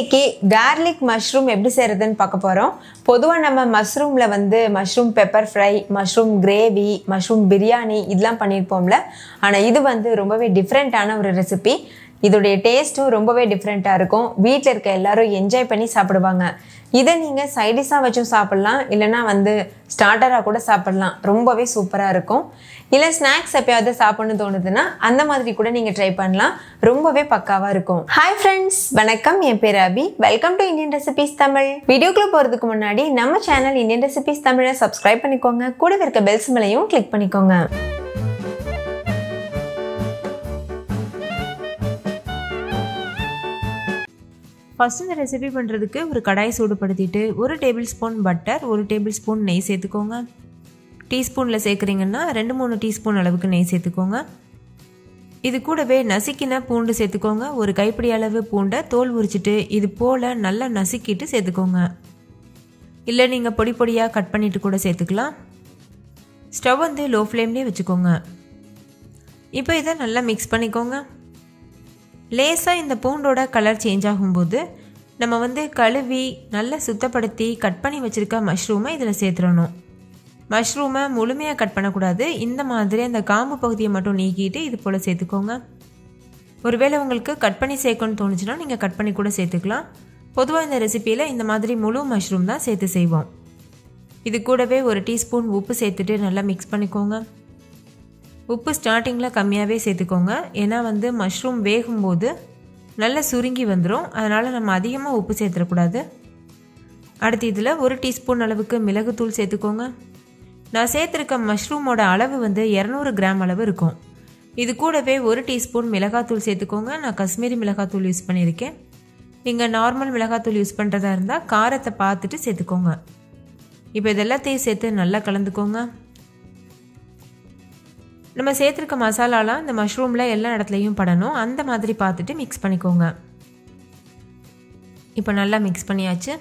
இன்னைக்கு garlic mushroom எப்படி செய்கிறதுன்னு பார்க்க போகிறோம் பொதுவாக நம்ம மஷ்ரூமில் வந்து mushroom pepper fry mushroom gravy mushroom biryani இதெல்லாம் பண்ணியிருப்போம்ல ஆனால் இது வந்து ரொம்பவே டிஃப்ரெண்ட்டான ஒரு ரெசிபி இதோடைய டேஸ்ட்டும் ரொம்பவே டிஃப்ரெண்ட்டாக இருக்கும் வீட்டில் இருக்க எல்லாரும் என்ஜாய் பண்ணி சாப்பிடுவாங்க இதை நீங்கள் சைடிஷாக வச்சும் சாப்பிட்லாம் இல்லைனா வந்து ஸ்டார்டராக கூட சாப்பிட்லாம் ரொம்பவே சூப்பராக இருக்கும் இல்லை ஸ்நாக்ஸ் எப்பயாவது சாப்பிட்ணுன்னு தோணுதுன்னா அந்த மாதிரி கூட நீங்கள் ட்ரை பண்ணலாம் ரொம்பவே பக்காவாக இருக்கும் ஹாய் ஃப்ரெண்ட்ஸ் வணக்கம் என் பேர் Abhi welcome to Indian recipes Tamil வீடியோக்குள்ளே போகிறதுக்கு முன்னாடி நம்ம சேனல் இந்தியன் ரெசிபிஸ் தமிழை சப்ஸ்கிரைப் பண்ணிக்கோங்க கூடவே இருக்க பெல் சிம்பிளையும் கிளிக் பண்ணிக்கோங்க ஃபஸ்ட் இந்த ரெசிபி பண்ணுறதுக்கு ஒரு கடாய் சூடுபடுத்திட்டு ஒரு டேபிள் ஸ்பூன் பட்டர் ஒரு டேபிள் ஸ்பூன் நெய் சேர்த்துக்கோங்க டீஸ்பூனில் சேர்க்குறீங்கன்னா ரெண்டு மூணு டீஸ்பூன் அளவுக்கு நெய் சேர்த்துக்கோங்க இது கூடவே நசுக்கின பூண்டு சேர்த்துக்கோங்க ஒரு கைப்பிடி அளவு பூண்டை தோல் உரிச்சிட்டு இது போல் நல்லா நசுக்கிட்டு சேர்த்துக்கோங்க இல்லை நீங்கள் பொடி பொடியாக கட் பண்ணிவிட்டு கூட சேர்த்துக்கலாம் ஸ்டவ் வந்து லோ ஃப்ளேம்லேயே வச்சுக்கோங்க இப்போ இதை நல்லா மிக்ஸ் பண்ணிக்கோங்க லேசாக இந்த பூண்டோட கலர் சேஞ்ச் ஆகும்போது நம்ம வந்து கழுவி நல்லா சுத்தப்படுத்தி கட் பண்ணி வச்சுருக்க மஷ்ரூமை இதில் சேர்த்துடணும் மஷ்ரூமை முழுமையாக கட் பண்ணக்கூடாது இந்த மாதிரி அந்த காம்பு பகுதியை மட்டும் நீக்கிட்டு இது போல் சேர்த்துக்கோங்க ஒருவேளை உங்களுக்கு கட் பண்ணி சேர்க்கணும்னு தோணுச்சுன்னா நீங்கள் கட் பண்ணி கூட சேர்த்துக்கலாம் பொதுவாக இந்த ரெசிப்பியில் இந்த மாதிரி முழு மஷ்ரூம் தான் சேர்த்து செய்வோம் இது கூடவே ஒரு டீஸ்பூன் உப்பு சேர்த்துட்டு நல்லா மிக்ஸ் பண்ணிக்கோங்க உப்பு ஸ்டார்டிங்கில் கம்மியாகவே சேர்த்துக்கோங்க ஏன்னா வந்து மஷ்ரூம் வேகும்போது நல்லா சுருங்கி வந்துடும் அதனால் நம்ம அதிகமாக உப்பு சேர்த்துடக்கூடாது அடுத்து இதில் ஒரு டீஸ்பூன் அளவுக்கு மிளகுத்தூள் சேர்த்துக்கோங்க நான் சேர்த்துருக்க மஷ்ரூமோட அளவு வந்து இரநூறு கிராம் அளவு இருக்கும் இது கூடவே ஒரு டீஸ்பூன் மிளகாத்தூள் சேர்த்துக்கோங்க நான் காஷ்மீரி மிளகாத்தூள் யூஸ் பண்ணியிருக்கேன் நீங்கள் நார்மல் மிளகாத்தூள் யூஸ் பண்ணுறதா இருந்தால் காரத்தை பார்த்துட்டு சேர்த்துக்கோங்க இப்போ இதெல்லாத்தையும் சேர்த்து நல்லா கலந்துக்கோங்க நம்ம சேர்த்துருக்க மசாலாலாம் இந்த மஷ்ரூமில் எல்லா இடத்துலையும் படணும் அந்த மாதிரி பார்த்துட்டு மிக்ஸ் பண்ணிக்கோங்க இப்போ நல்லா மிக்ஸ் பண்ணியாச்சு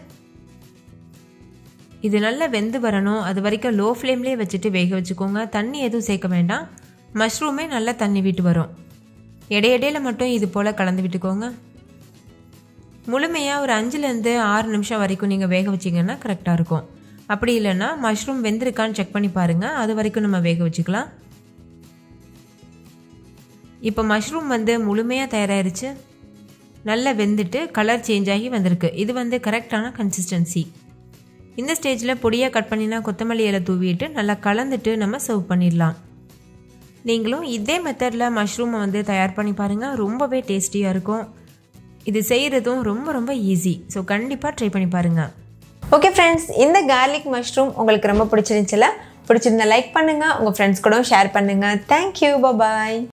இது நல்லா வெந்து வரணும் அது வரைக்கும் லோ ஃப்ளேம்லேயே வச்சுட்டு வேக வச்சுக்கோங்க தண்ணி எதுவும் சேர்க்க வேண்டாம் மஷ்ரூமே நல்லா தண்ணி விட்டு வரும் இடையிடையில மட்டும் இது போல் கலந்து விட்டுக்கோங்க முழுமையாக ஒரு அஞ்சுலேருந்து ஆறு நிமிஷம் வரைக்கும் நீங்கள் வேக வச்சிங்கன்னா கரெக்டாக இருக்கும் அப்படி இல்லைன்னா மஷ்ரூம் வெந்திருக்கான்னு செக் பண்ணி பாருங்கள் அது வரைக்கும் நம்ம வேக வச்சுக்கலாம் இப்போ மஷ்ரூம் வந்து முழுமையாக தயாராகிருச்சு நல்லா வெந்துட்டு கலர் சேஞ்ச் ஆகி வந்திருக்கு இது வந்து கரெக்டான கன்சிஸ்டன்சி இந்த ஸ்டேஜில் பொடியாக கட் பண்ணினா கொத்தமல்லி இலை தூவிட்டு நல்லா கலந்துட்டு நம்ம சர்வ் பண்ணிடலாம் நீங்களும் இதே மெத்தடில் மஷ்ரூமை வந்து தயார் பண்ணி பாருங்கள் ரொம்பவே டேஸ்டியாக இருக்கும் இது செய்கிறதும் ரொம்ப ரொம்ப ஈஸி ஸோ கண்டிப்பாக ட்ரை பண்ணி பாருங்கள் ஓகே ஃப்ரெண்ட்ஸ் இந்த கார்லிக் மஷ்ரூம் உங்களுக்கு ரொம்ப பிடிச்சிருந்துச்சுல பிடிச்சிருந்தா லைக் பண்ணுங்கள் உங்கள் ஃப்ரெண்ட்ஸ் கூட ஷேர் பண்ணுங்கள் தேங்க்யூ பபாய்